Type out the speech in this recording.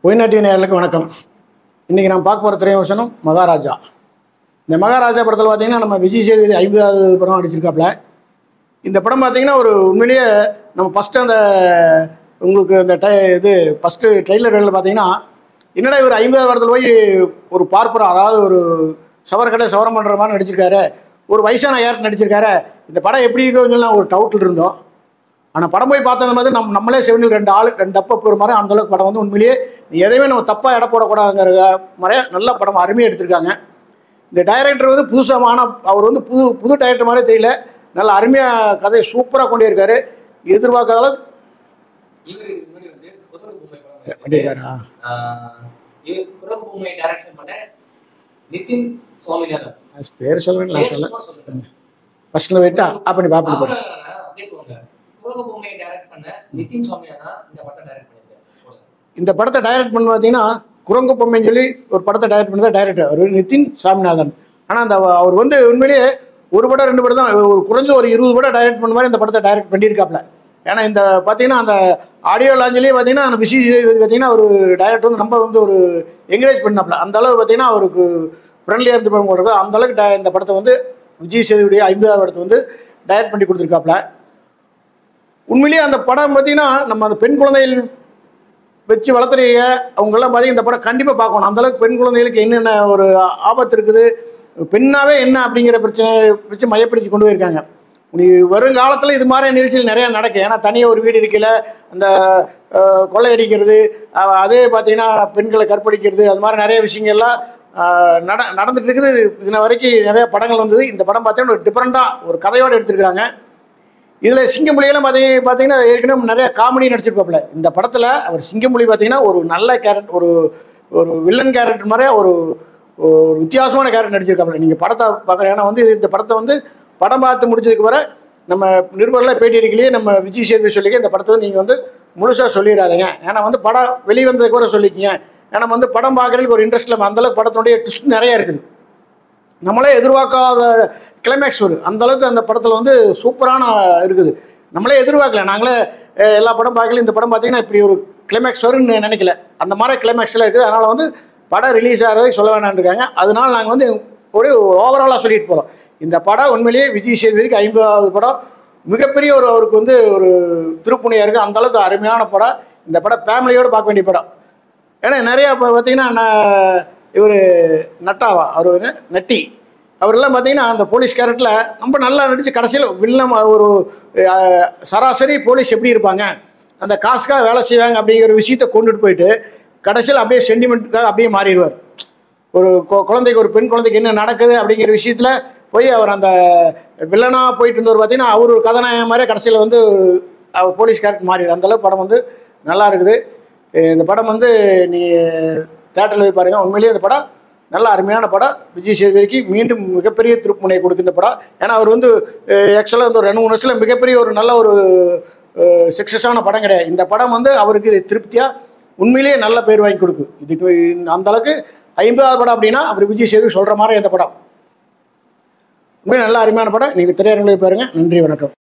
ஒய்நாட்டி நேயர்களுக்கு வணக்கம் இன்றைக்கி நான் பார்க்க போகிற திரைவசனம் மகாராஜா இந்த மகாராஜா படத்தில் பார்த்தீங்கன்னா நம்ம விஜய் சேதுபதி ஐம்பதாவது படம் நடிச்சிருக்காப்புல இந்த படம் பார்த்தீங்கன்னா ஒரு உண்மையிலேயே நம்ம ஃபஸ்ட்டு அந்த உங்களுக்கு அந்த டை இது ஃபஸ்ட்டு ட்ரெய்லர்களில் பார்த்தீங்கன்னா என்னடா இவர் ஐம்பதாவது படத்தில் போய் ஒரு பார்ப்பரம் அதாவது ஒரு சவரக்கடை சவரம் பண்ணுற மாதிரி நடிச்சிருக்காரு ஒரு வயசான யார் நடிச்சிருக்காரு இந்த படம் எப்படி இருக்குன்னு சொல்லி நான் ஒரு டவுட்டில் இருந்தோம் ஆனால் படம் போய் பார்த்த மாதிரி நம்ம நம்மளே செவனில் ரெண்டு ஆள் ரெண்டு அப்பா போகிற மாதிரி அந்த அளவுக்கு படம் வந்து உண்மையிலேயே எதையுமே நம்ம தப்பாக எடை போடக்கூடாதுங்கிற மாதிரியே நல்ல படம் அருமையாக எடுத்திருக்காங்க இந்த டைரக்டர் வந்து புதுசமான அவர் வந்து புது புது டைரக்டர் மாதிரியே தெரியல நல்ல அருமையாக கதையை சூப்பராக கொண்டு இருக்காரு எதிர்பார்க்காத அளவுக்கு இவரு இவரு வந்து குரங்கு பொம்மை படம் பண்ணியிருக்காரா ஆஹ் இவர் குரங்கு பொம்மை டைரக்ஷன் பண்ண நிதின் சுவாமிநாதன் அது பேர் சொல்லுவேன் நான் சொல்ல சும்மா சொல்லுங்க. ஃபஸ்ட்டில் போயிட்டா அப்படி பார்ப்போம் அப்புறம் அப்படியே போங்க குரங்கு பொம்மையை டைரக்ட் பண்ண நிதின் சுவாமிநாதன் இந்த படத்தை டைரக்ட் பண்ணியிருக்காரு இந்த படத்தை டைரக்ட் பண்ண பார்த்தீங்கன்னா குரங்கு பொம்மைன்னு சொல்லி ஒரு படத்தை டைரக்ட் பண்ணதான் டைரக்டர் அவர் நிதின் சாமிநாதன் ஆனால் அந்த அவர் வந்து உண்மையிலேயே ஒரு படம் ரெண்டு படம் தான் ஒரு குறைஞ்ச ஒரு இருபது படம் டைரக்ட் பண்ண மாதிரி இந்த படத்தை டைரக்ட் பண்ணியிருக்காப்ல ஏன்னா இந்த பார்த்தீங்கன்னா அந்த ஆடியோ லாஞ்சிலேயே பார்த்தீங்கன்னா அந்த பிசி பார்த்தீங்கன்னா ஒரு டைரக்டர் வந்து நம்ம வந்து ஒரு என்கரேஜ் பண்ணாப்ல அந்த அளவு பார்த்தீங்கன்னா அவருக்கு ஃப்ரெண்ட்லியாக இருந்து போகிறது அந்த அளவுக்கு di- இந்த படத்தை வந்து விஜய் சேதுடைய ஐம்பதாவது படத்தை வந்து டைரக்ட் பண்ணி கொடுத்துருக்காப்ல உண்மையிலேயே அந்த படம் பார்த்தீங்கன்னா நம்ம அந்த பெண் குழந்தைகள் வச்சு வளர்த்துறீங்க அவங்கெல்லாம் பார்த்தீங்கன்னா இந்த படம் கண்டிப்பாக பார்க்கணும் அந்த அளவுக்கு பெண் குழந்தைகளுக்கு என்னென்ன ஒரு ஆபத்து இருக்குது பெண்ணாவே என்ன அப்படிங்கிற பிரச்சனை வச்சு மையப்படுத்தி கொண்டு போயிருக்காங்க நீ வருங்காலத்தில் இது மாதிரி நிகழ்ச்சிகள் நிறையா நடக்கும் ஏன்னா தனியாக ஒரு வீடு இருக்கையில் அந்த அஹ், கொள்ளையடிக்கிறது அஹ், அதே பார்த்தீங்கன்னா பெண்களை கற்பழிக்கிறது அது மாதிரி நிறைய விஷயங்கள்லாம் அஹ், நட நடந்துட்டு இருக்குது இதுன வரைக்கும் நிறைய படங்கள் வந்தது இந்த படம் பார்த்தீங்கன்னா ஒரு டிஃப்ரெண்ட்டாக ஒரு கதையோடு எடுத்திருக்கிறாங்க இதில் சிங்கமொழியெல்லாம் பார்த்தீங்க பார்த்தீங்கன்னா ஏற்கனவே நிறைய காமெடி நடிச்சிருப்பாப்புல இந்த படத்தில் அவர் சிங்கமொழி பார்த்தீங்கன்னா ஒரு நல்ல கேரக்டர் ஒரு ஒரு வில்லன் கேரக்டர் மாதிரியே ஒரு ஒரு வித்தியாசமான கேரக்டர் நடிச்சிருக்காப்புல நீங்கள் படத்தை பார்க்குற ஏன்னா வந்து இந்த படத்தை வந்து படம் பார்த்து முடிச்சதுக்கு வர நம்ம நிருபரில் பேட்டி எடுக்கலையே நம்ம விஜய் சேதுபதி சொல்லிக்க இந்த படத்தை வந்து நீங்கள் வந்து முழுசாக சொல்லிடாதீங்க ஏன்னா வந்து படம் வெளிவந்ததுக்கு வர சொல்லிக்கிங்க ஏன்னா வந்து படம் பார்க்குறதுக்கு ஒரு இன்ட்ரெஸ்ட் இல்லாமல் அந்தளவுக்கு படத்தினுடைய ட்விஸ்ட் நிறைய இருக்குது நம்மளே எதிர்பார்க்காத கிளைமேக்ஸ் வரும் அந்த அளவுக்கு அந்த படத்தில் வந்து சூப்பரான இருக்குது நம்மளே எதிர்பார்க்கல நாங்களே அஹ், எல்லா படம் பார்க்கல இந்த படம் பார்த்தீங்கன்னா இப்படி ஒரு கிளைமேக்ஸ் வரும்னு நினைக்கல அந்த மாதிரி கிளைமேக்ஸ்லாம் இருக்குது அதனால் வந்து படம் ரிலீஸ் ஆகிறதுக்கு சொல்ல வேணாம்னு இருக்காங்க அதனால நாங்கள் வந்து ஒரு ஓவராலாக சொல்லிட்டு போகிறோம் இந்த படம் உண்மையிலேயே விஜய் சேதுபதிக்கு ஐம்பதாவது படம் மிகப்பெரிய ஒரு அவருக்கு வந்து ஒரு திருப்புணியாக இருக்குது அந்த அளவுக்கு அருமையான படம் இந்த படம் ஃபேமிலியோடு பார்க்க வேண்டிய படம் ஏன்னா நிறையா இப்போ பார்த்தீங்கன்னா இவர் நட்டாவா அவர் வந்து நட்டி அவரெல்லாம் பார்த்தீங்கன்னா அந்த போலீஸ் கேரக்டரில் ரொம்ப நல்லா நடித்து கடைசியில் வில்லம் ஒரு அஹ், சராசரி போலீஸ் எப்படி இருப்பாங்க அந்த காசுக்காக வேலை செய்வாங்க அப்படிங்கிற விஷயத்தை கொண்டுட்டு போயிட்டு கடைசியில் அப்படியே சென்டிமெண்ட்டுக்காக அப்படியே மாறிடுவார் ஒரு கொ- குழந்தைக்கு ஒரு பெண் குழந்தைக்கு என்ன நடக்குது அப்படிங்கிற விஷயத்தில் போய் அவர் அந்த வில்லனாக போயிட்டு இருந்தவர் பார்த்தீங்கன்னா அவர் ஒரு கதாநாயகன் மாதிரியே கடைசியில் வந்து அவர் போலீஸ் கேரக்டர் மாறிடுறார் அந்தளவுக்கு படம் வந்து நல்லா இருக்குது அஹ் இந்த படம் வந்து நீ தேட்டரில் போய் பாருங்கள் உண்மையிலேயே இந்த படம் நல்ல அருமையான படம் விஜய் சேதுபதிக்கு மீண்டும் மிகப்பெரிய திருப்புமுனையை கொடுக்கும் இந்த படம் ஏன்னா அவர் வந்து ஆக்சுவலாக வந்து ஒரு ரெண்டு மூணு வருஷத்தில் மிகப்பெரிய ஒரு நல்ல ஒரு சக்ஸஸான படம் கிடையாது இந்த படம் வந்து அவருக்கு இது திருப்தியாக உண்மையிலேயே நல்ல பேர் வாங்கி கொடுக்கும் இதுக்கு அந்த அளவுக்கு ஐம்பதாவது படம் அப்படின்னா அவர் விஜய் சேதுபதி சொல்கிற மாதிரி இந்த படம் உண்மையிலே நல்ல அருமையான படம் நீங்கள் திரையரங்களை பாருங்கள் நன்றி வணக்கம்